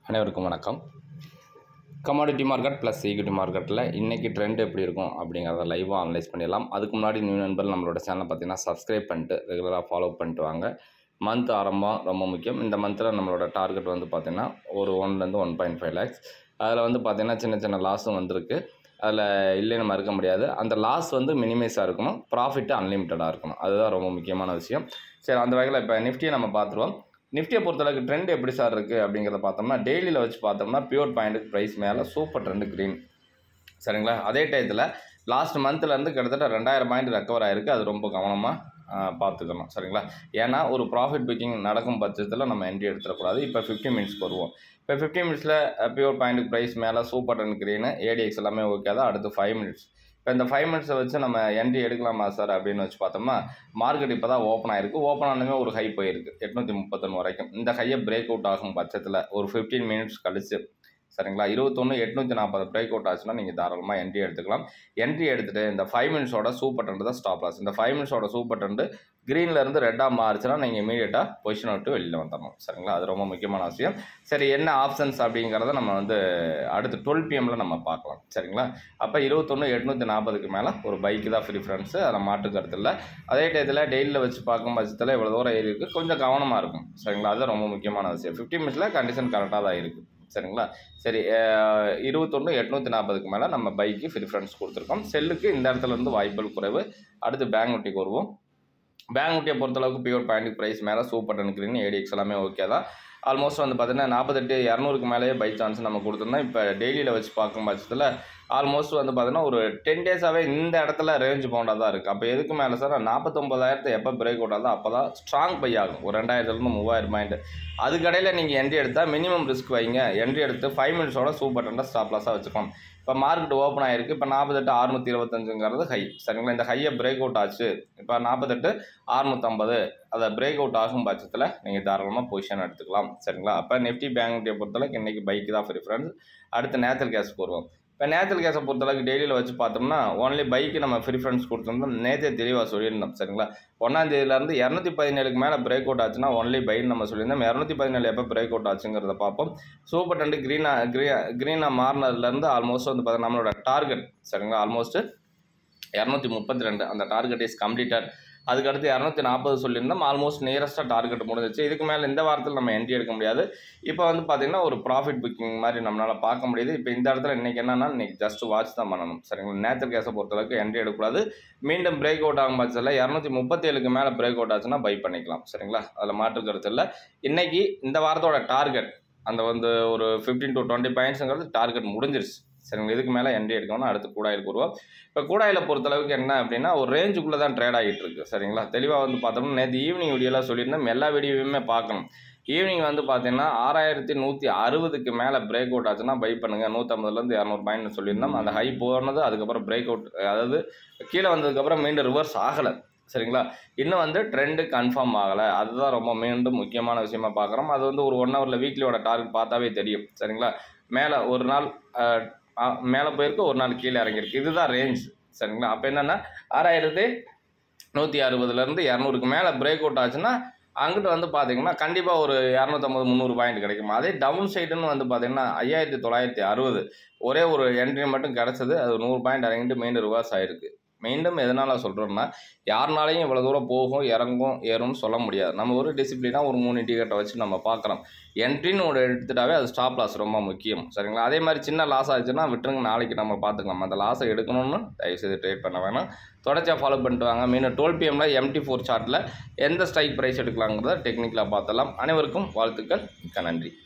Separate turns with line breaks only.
அனைவருக்கும் வணக்கம் commodity market plus equity மார்க்கெட்டில் இன்றைக்கி ட்ரெண்ட் எப்படி இருக்கும் அப்படிங்கிறத லைவாக அனலைஸ் பண்ணிடலாம் அதுக்கு முன்னாடி நியூ நண்பர் நம்மளோட சேனலை பார்த்தீங்கன்னா சப்ஸ்கிரைப் பண்ணிட்டு ரெகுலராக ஃபாலோ பண்ணிட்டு வாங்க மந்த் ஆரம்பம் ரொம்ப முக்கியம் இந்த மந்தில் நம்மளோட டார்கெட் வந்து பார்த்திங்கன்னா ஒரு ஒன்லேருந்து ஒன் பாயிண்ட் ஃபைவ் லேக்ஸ் அதில் வந்து பார்த்திங்கன்னா சின்ன சின்ன லாஸும் வந்திருக்கு அதில் இல்லைன்னு மறுக்க முடியாது அந்த லாஸ் வந்து மினிமைஸாக இருக்கணும் ப்ராஃபிட்டு அன்லிமிட்டடாக இருக்கணும் அதுதான் ரொம்ப முக்கியமான விஷயம் சரி அந்த வகையில் இப்போ நிஃப்டியை நம்ம பார்த்துருவோம் நிஃப்டியை பொறுத்தளவுக்கு ட்ரெண்ட் எப்படி சார் இருக்குது அப்படிங்கிறத பார்த்தோம்னா டெய்லியில் வச்சு பார்த்தோம்னா பியூர் பாயிண்ட்டுக்கு ப்ரைஸ் மேலே சூப்பர் ட்ரெண்டு க்ரீன் சரிங்களா அதே டயத்தில் லாஸ்ட் மந்த்லேருந்து கிட்டத்தட்ட ரெண்டாயிரம் பாயிண்ட் ரெக்கவர் ஆகிருக்கு அது ரொம்ப கவனமாக பார்த்துக்கணும் சரிங்களா ஏன்னா ஒரு ப்ராஃபிட் புக்கிங் நடக்கும் பட்சத்தில் நம்ம என்ட்ரி எடுத்துடக்கூடாது இப்போ ஃபிஃப்டி மினிட்ஸ்க்கு வருவோம் இப்போ ஃபிஃப்டி மினிட்ஸில் பியூர் பாயிண்ட்டுக்கு ப்ரைஸ் மேலே சூப்பர் ட்ரெண்ட் க்ரீனு ஏடிஎக்ஸ் எல்லாமே ஓகே தான் அடுத்து ஃபைவ் மினிட்ஸ் இப்போ இந்த ஃபைவ் மினிட்ஸை வச்சு நம்ம என்ட்ரி எடுக்கலாமா சார் அப்படின்னு வச்சு பார்த்தோம்னா மார்க்கெட் இப்போ தான் ஓப்பன் ஆயிருக்கு ஓப்பன் ஆனதுமே ஒரு ஹை போயிருக்கு எட்நூற்றி முப்பத்தொன்று வரைக்கும் இந்த ஹையை பிரேக் அவுட் ஆகும் பட்சத்தில் ஒரு ஃபிஃப்டீன் மினிட்ஸ் கழிச்சு சரிங்களா இருபத்தொன்று எட்நூற்றி நாற்பது பிரேக் அவுட் ஆச்சுன்னா நீங்கள் தாராளமாக என்ட்ரி எடுத்துக்கலாம் என்ட்ரி எடுத்துகிட்டு இந்த ஃபைவ் மினிட்ஸோட சூப்பர் ட்ரெண்டு தான் ஸ்டாப் லாஸ் இந்த ஃபைவ் மினிட்ஸோட சூப்பர் ட்ரெண்டு க்ரீன்லேருந்து ரெட்டாக மாறுச்சுன்னா நீங்கள் இமீடியட்டாக பொசிஷன் விட்டு வெளியில் வந்துடணும் சரிங்களா அது ரொம்ப முக்கியமான விஷயம் சரி என்ன ஆப்ஷன்ஸ் அப்படிங்கிறத நம்ம வந்து அடுத்து டுவெல் பிஎம்மில் நம்ம பார்க்கலாம் சரிங்களா அப்போ இருபத்தொன்று எட்நூற்றி நாற்பதுக்கு மேலே ஒரு பைக்கு தான் ப்ரிஃபரன்ஸு அதில் மாற்று கருத்து இல்லை அதே டயத்தில் டெய்லியில் வச்சு பார்க்கும் பட்சத்தில் இவ்வளோ தூரம் ஏறி இருக்குது கொஞ்சம் கவனமாக இருக்கும் சரிங்களா அது ரொம்ப முக்கியமான விஷயம் ஃபிஃப்டி மினிட்ஸில் கண்டிஷன் கரெக்டாக தான் இருக்குது சரிங்களா சரி இருபத்தொன்று எட்நூற்றி நாற்பதுக்கு மேலே நம்ம பைக்கு ப்ரிஃபரன்ஸ் கொடுத்துருக்கோம் செல்லுக்கு இந்த இடத்துல இருந்து வாய்ப்புகள் குறைவு அடுத்து பேங்க் நோட்டிக்கு வருவோம் பேங்க் நோட்டியை பொறுத்தளவுக்கு பியூர் பாயிண்ட் ப்ரைஸ் மேலே சூப்பர் டென்க்ரின் ஏடிஎக்ஸ் எல்லாமே ஓகே தான் ஆல்மோஸ்ட் வந்து பார்த்தீங்கன்னா நாற்பத்தெட்டு இரநூறுக்கு மேலேயே பை சான்ஸ் நம்ம கொடுத்துருந்தோம் இப்போ டெய்லியில் வச்சு பார்க்கும் பட்சத்தில் ஆல்மோஸ்ட் வந்து பார்த்தீங்கன்னா ஒரு டென் டேஸாகவே இந்த இடத்துல ரேஞ்ச் பவுண்டாக தான் இருக்குது அப்போ எதுக்கு மேலே சார் நாற்பத்தொம்பதாயிரத்தை எப்போ பிரேக் அவுட் ஆகுதோ அப்போ தான் ஸ்ட்ராங் பை ஆகும் ஒரு ரெண்டாயிரத்துலேருந்து மூவாயிரம் பாயிண்ட் அதுக்கடையில் நீங்கள் என்ட்ரி எடுத்தால் மினிமம் ரிஸ்க் வைங்க என்ட்ரி எடுத்து ஃபைவ் மினிட்ஸோட சூப்பர் டெண்டாக ஸ்டாப் லாஸாக வச்சுக்கோம் இப்போ மார்க்கெட் ஓப்பன் ஆகிருக்கு இப்போ நாற்பத்தெட்டு அறுநூற்றி இருபத்தஞ்சுங்கிறது ஹை சரிங்களா இந்த ஹையை பிரேக் அவுட் ஆச்சு இப்போ நாற்பத்தெட்டு அறுநூற்றம்பது அதை பிரேக் அவுட் ஆகும் பட்சத்தில் நீங்கள் தாராளமாக பொசிஷன் எடுத்துக்கலாம் சரிங்களா அப்போ நிஃப்டி பேங்க் நிஃப்டியை பொறுத்தளவுக்கு இன்றைக்கி பைக்கு தான் ப்ரிஃபரன்ஸ் அடுத்து நேச்சல் கேஸுக்கு வருவோம் இப்போ நேச்சல் கேஸை பொறுத்தளவுக்கு டெய்லியில் வச்சு பார்த்தோம்னா ஒன்லி பைக்கு நம்ம ப்ரிஃபரன்ஸ் கொடுத்துருந்தோம் நேற்றே தெளிவாக சொல்லியிருந்தோம் சரிங்களா ஒன்றாம் தேதியிலேருந்து இரநூத்தி பதினேழுக்கு மேலே பிரேக் அவுட் ஆச்சுன்னா ஒன்லி பைன்னு நம்ம சொல்லியிருந்தோம் இரநூத்தி பதினேழு எப்போ பிரேக் அவுட் ஆச்சுங்கிறத பார்ப்போம் சூப்பர் டென்ட் க்ரீனாக க்ரீ க்ரீனாக மாறினதுலேருந்து ஆல்மோஸ்ட் வந்து பார்த்தீங்கன்னா நம்மளோட டார்கெட் சரிங்களா ஆல்மோஸ்ட் இரநூத்தி முப்பத்தி ரெண்டு அந்த டார்கெட் இஸ் கம்ப்ளீட்டட் அதுக்கடுத்து இரநூத்தி நாற்பது சொல்லியிருந்தோம் ஆல்மோஸ்ட் நியரஸ்ட்டாக டார்கெட் முடிஞ்சிச்சு இதுக்கு மேலே இந்த வாரத்தில் நம்ம என்ட்ரி எடுக்க முடியாது இப்போ வந்து பார்த்திங்கன்னா ஒரு ப்ராஃபிட் புக்கிங் மாதிரி நம்மளால் பார்க்க முடியுது இப்போ இந்த இடத்துல இன்றைக்கி என்னன்னா இன்றைக்கி ஜஸ்ட் வாட்ச் தான் பண்ணணும் சரிங்களா நேச்சர் கேஸை பொறுத்தளவுக்கு என்ட்ரி எடுக்கக்கூடாது மீண்டும் பிரேக் அவுட் ஆகும் பட்சத்தில் இரநூத்தி முப்பத்தேழுக்கு மேலே பிரேக் அவுட் ஆச்சுன்னா பை பண்ணிக்கலாம் சரிங்களா அதில் மாற்று கருத்து இல்லை இன்றைக்கி இந்த வாரத்தோட டார்கெட் அந்த வந்து ஒரு ஃபிஃப்டீன் டு டுவெண்ட்டி பாயிண்ட்ஸுங்கிறது டார்கெட் முடிஞ்சிருச்சு சரிங்களா இதுக்கு மேலே என்ட்ரி எடுக்கணும்னா அடுத்து கூடாயில் வருவோம் இப்போ கூடாயில் பொறுத்தளவுக்கு என்ன அப்படின்னா ஒரு ரேஞ்சுக்குள்ளே தான் ட்ரேட் ஆகிட்டு இருக்கு சரிங்களா தெளிவாக வந்து பார்த்தோம்னா நேற்று ஈவினிங் வீடியோலாம் சொல்லியிருந்தோம் எல்லா வீடியோவுமே பார்க்கணும் ஈவினிங் வந்து பார்த்தீங்கன்னா ஆறாயிரத்தி நூற்றி அறுபதுக்கு மேலே பிரேக் அவுட் ஆச்சுன்னா பை பண்ணுங்கள் நூற்றம்பதுலேருந்து இரநூறு பாயிண்ட் சொல்லியிருந்தோம் அந்த ஹை போனது அதுக்கப்புறம் பிரேக் அவுட் அதாவது கீழே வந்ததுக்கப்புறம் மீண்டும் ரிவர்ஸ் ஆகலை சரிங்களா இன்னும் வந்து ட்ரெண்டு கன்ஃபார்ம் ஆகலை அதுதான் ரொம்ப மீண்டும் முக்கியமான விஷயமா பார்க்குறோம் அது வந்து ஒரு ஒன் ஹவரில் வீக்லியோட டார்கெட் பார்த்தாவே தெரியும் சரிங்களா மேலே ஒரு நாள் மேலே போயிருக்கு ஒரு நாள் கீழே இறங்கியிருக்கு இதுதான் ரேஞ்ச் சரிங்களா அப்போ என்னென்னா ஆறாயிரத்தி நூற்றி அறுபதுலேருந்து இரநூறுக்கு மேலே பிரேக் அவுட் ஆச்சுன்னா அங்கிட்டு வந்து பார்த்தீங்கன்னா கண்டிப்பாக ஒரு இரநூத்தம்பது முந்நூறு பாயிண்ட் கிடைக்கும் அதே டவுன் சைடுன்னு வந்து பார்த்தீங்கன்னா ஐயாயிரத்தி தொள்ளாயிரத்தி அறுபது ஒரே ஒரு என்ட்ரி மட்டும் கிடச்சது அது நூறு பாயிண்ட் இறங்கிட்டு மீண்டும் ரிவர்ஸ் ஆகிருக்கு மீண்டும் எதனால் சொல்கிறோம்னா யாருனாலையும் இவ்வளோ தூரம் போகும் இறங்கும் ஏறும்னு சொல்ல முடியாது நம்ம ஒரு டிசிப்ளினாக ஒரு மூணு டிக்கெட்டை வச்சு நம்ம பார்க்குறோம் என்ட்ரின்னு ஒரு எடுத்துட்டாவே அது ஸ்டாப் லாஸ் ரொம்ப முக்கியம் சரிங்களா அதே மாதிரி சின்ன லாஸ் ஆச்சுன்னா விட்டுருங்க நாளைக்கு நம்ம பார்த்துக்கலாம் அந்த லாஸை எடுக்கணும்னு தயவுசெய்து ட்ரேட் பண்ண வேணாம் தொடர்ச்சியாக ஃபாலோ பண்ணிட்டு வாங்க மீன் டுவெல் பிஎம்மில் எம்டி ஃபோர் சார்ட்டில் எந்த ஸ்ட்ரைக் ப்ரைஸ் எடுக்கலாங்கிறத டெக்னிக்கலாக பார்த்தலாம் அனைவருக்கும் வாழ்த்துக்கள் மிக்க நன்றி